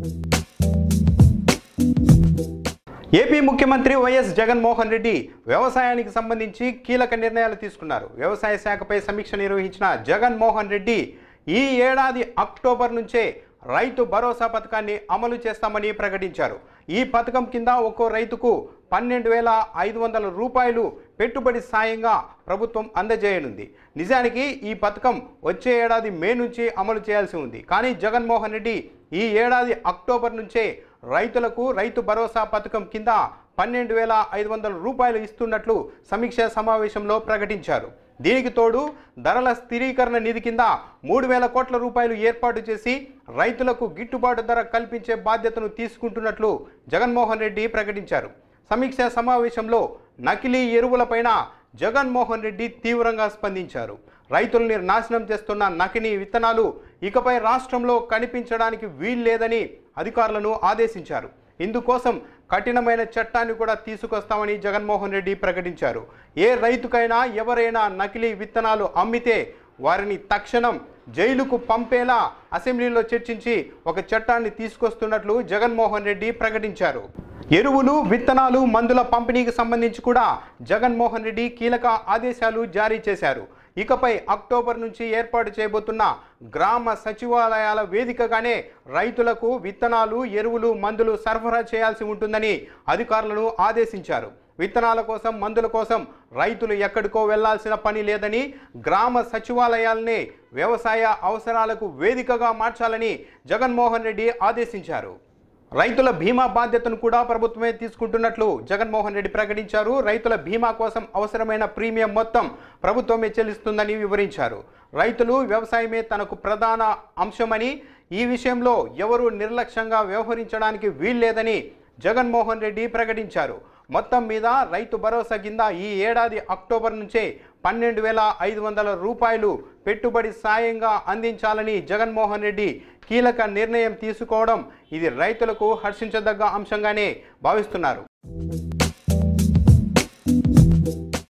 AP ముఖ్యమంత్రి YS Jaganmohan Reddy వ్యవసాయానికి సంబంధించి కీలక నిర్ణయాలు తీసుకున్నారు వ్యవసాయ శాఖపై సమీక్ష నిర్వహించిన జగన్మోహన్ రెడ్డి ఈ ఏడాది అక్టోబర్ నుంచే రైతు భరోసా పథకాన్ని అమలు చేస్తామని ప్రకటించారు ఈ పథకం కింద ఒక్కో రైతుకు పన్నెండు వేల ఐదు వందల రూపాయలు పెట్టుబడి సాయంగా ప్రభుత్వం అందజేయనుంది నిజానికి ఈ పథకం వచ్చే ఏడాది మే నుంచి అమలు చేయాల్సి ఉంది కానీ జగన్మోహన్ రెడ్డి ఈ ఏడాది అక్టోబర్ నుంచే రైతులకు రైతు భరోసా పథకం కింద పన్నెండు వేల ఐదు వందల రూపాయలు ఇస్తున్నట్లు సమీక్షా సమావేశంలో ప్రకటించారు దీనికి తోడు ధరల స్థిరీకరణ నిధి కింద మూడు వేల కోట్ల రూపాయలు ఏర్పాటు చేసి రైతులకు గిట్టుబాటు ధర కల్పించే బాధ్యతను తీసుకుంటున్నట్లు జగన్మోహన్ రెడ్డి ప్రకటించారు సమీక్షా సమావేశంలో నకిలీ ఎరువులపైన జగన్మోహన్ రెడ్డి తీవ్రంగా స్పందించారు రైతుల్ని నాశనం చేస్తున్న నకిలీ విత్తనాలు ఇకపై రాష్ట్రంలో కనిపించడానికి వీల్లేదని అధికారులను ఆదేశించారు ఇందుకోసం కఠినమైన చట్టాన్ని కూడా తీసుకొస్తామని జగన్మోహన్ రెడ్డి ప్రకటించారు ఏ రైతుకైనా ఎవరైనా నకిలీ విత్తనాలు అమ్మితే వారిని తక్షణం జైలుకు పంపేలా అసెంబ్లీలో చర్చించి ఒక చట్టాన్ని తీసుకొస్తున్నట్లు జగన్మోహన్ రెడ్డి ప్రకటించారు ఎరువులు విత్తనాలు మందుల పంపిణీకి సంబంధించి కూడా జగన్మోహన్ రెడ్డి కీలక ఆదేశాలు జారీ చేశారు ఇకపై అక్టోబర్ నుంచి ఏర్పాటు చేయబోతున్న గ్రామ సచివాలయాల వేదికగానే రైతులకు విత్తనాలు ఎరువులు మందులు సరఫరా చేయాల్సి ఉంటుందని అధికారులను ఆదేశించారు విత్తనాల కోసం మందుల కోసం రైతులు ఎక్కడికో వెళ్లాల్సిన పని లేదని గ్రామ సచివాలయాలనే వ్యవసాయ అవసరాలకు వేదికగా మార్చాలని జగన్మోహన్ రెడ్డి ఆదేశించారు రైతుల బీమా బాధ్యతను కూడా ప్రభుత్వమే తీసుకుంటున్నట్లు జగన్మోహన్ రెడ్డి ప్రకటించారు రైతుల బీమా కోసం అవసరమైన ప్రీమియం మొత్తం ప్రభుత్వమే చెల్లిస్తుందని వివరించారు రైతులు వ్యవసాయమే తనకు ప్రధాన అంశమని ఈ విషయంలో ఎవరూ నిర్లక్ష్యంగా వ్యవహరించడానికి వీల్లేదని జగన్మోహన్ రెడ్డి ప్రకటించారు మొత్తం మీద రైతు భరోసా కింద ఈ ఏడాది అక్టోబర్ నుంచే పన్నెండు వేల ఐదు వందల రూపాయలు పెట్టుబడి సాయంగా అందించాలని జగన్మోహన్ రెడ్డి కీలక నిర్ణయం తీసుకోవడం ఇది రైతులకు హర్షించదగ్గ అంశంగానే భావిస్తున్నారు